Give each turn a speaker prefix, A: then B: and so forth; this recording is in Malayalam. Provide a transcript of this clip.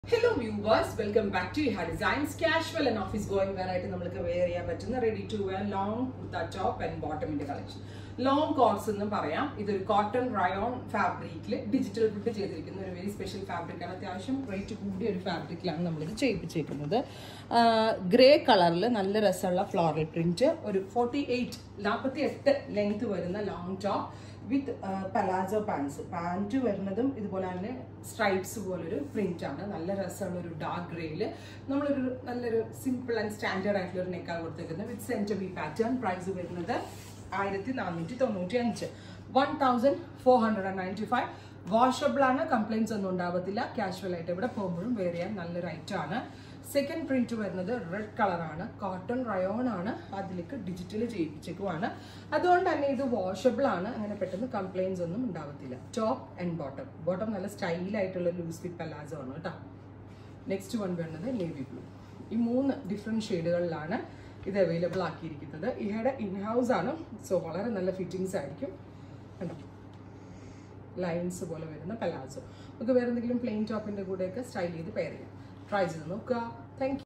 A: hello viewers welcome back to ഹാ designs casual and office going wear ആയിട്ട് നമുക്ക് വെയർ ചെയ്യാൻ പറ്റുന്ന ready to wear long kurta top and ബോട്ടമിന്റെ കളക്ഷൻ ലോങ് കോട്സ് എന്നും പറയാം ഇതൊരു കോട്ടൺ റയോൺ ഫാബ്രിക്കിൽ ഡിജിറ്റൽ പ്രിന്റ് ചെയ്തിരിക്കുന്ന ഒരു വെരി സ്പെഷ്യൽ ഫാബ്രിക്കാണ് അത്യാവശ്യം റേറ്റ് കൂടിയ ഒരു ഫാബ്രിക്കിലാണ് നമ്മളിത് ചെയ്യിപ്പിച്ചേക്കുന്നത് ഗ്രേ കളറിൽ നല്ല രസമുള്ള ഫ്ലോറൽ പ്രിന്റ് ഒരു ഫോർട്ടി എയ്റ്റ് നാൽപ്പത്തി എട്ട് ലെങ്ത് വരുന്ന long top with palazzo pants pant വരുന്നതും ഇതുപോലെ തന്നെ സ്ട്രൈപ്സ് പോലൊരു പ്രിന്റ് ആണ് നല്ല രസമുള്ള ഒരു ഡാർക്ക് ഗ്രേയിൽ നമ്മളൊരു നല്ലൊരു സിമ്പിൾ ആൻഡ് സ്റ്റാൻഡേർഡ് ആയിട്ടുള്ള ഒരു നെക്കാണ് കൊടുത്തേക്കുന്നത് with centre B pattern price വരുന്നത് ആയിരത്തി നാനൂറ്റി തൊണ്ണൂറ്റി അഞ്ച് one thousand four hundred and ninety five washable ആണ് കംപ്ലൈൻസ് ഒന്നും ഉണ്ടാവത്തില്ല കാഷ്വൽ ആയിട്ട് ഇവിടെ പോകുമ്പോഴും വെയർ ചെയ്യാൻ നല്ലൊരു ഐറ്റം ആണ് സെക്കൻഡ് പ്രിന്റ് വരുന്നത് റെഡ് കളറാണ് കോട്ടൺ റയോൺ ആണ് അതിലേക്ക് ഡിജിറ്റൽ ചെയ്യിപ്പിച്ചേക്കുവാണ് അതുകൊണ്ട് തന്നെ ഇത് വാഷബിൾ ആണ് അങ്ങനെ പെട്ടെന്ന് കംപ്ലൈൻസ് ഒന്നും ഉണ്ടാവത്തില്ല ടോപ്പ് ആൻഡ് ബോട്ടം ബോട്ടം നല്ല സ്റ്റൈലായിട്ടുള്ള ലൂസ് ഫിറ്റ് പലാസോ ആണ് കേട്ടോ നെക്സ്റ്റ് വൺ വരുന്നത് നേവി ബ്ലൂ ഈ മൂന്ന് ഡിഫറെൻറ്റ് ഷെയ്ഡുകളിലാണ് ഇത് അവൈലബിൾ ആക്കിയിരിക്കുന്നത് ഇഹയുടെ ഇൻഹൗസ് ആണ് സോ വളരെ നല്ല ഫിറ്റിങ്സ് ആയിരിക്കും കണ്ടോ ലൈൻസ് പോലെ വരുന്ന പലാസോ നമുക്ക് വേറെ എന്തെങ്കിലും പ്ലെയിൻ ടോപ്പിൻ്റെ കൂടെയൊക്കെ സ്റ്റൈൽ ചെയ്ത് പെയർ ചെയ്യാം ട്രൈ ചെയ്ത് നോക്കുക താങ്ക്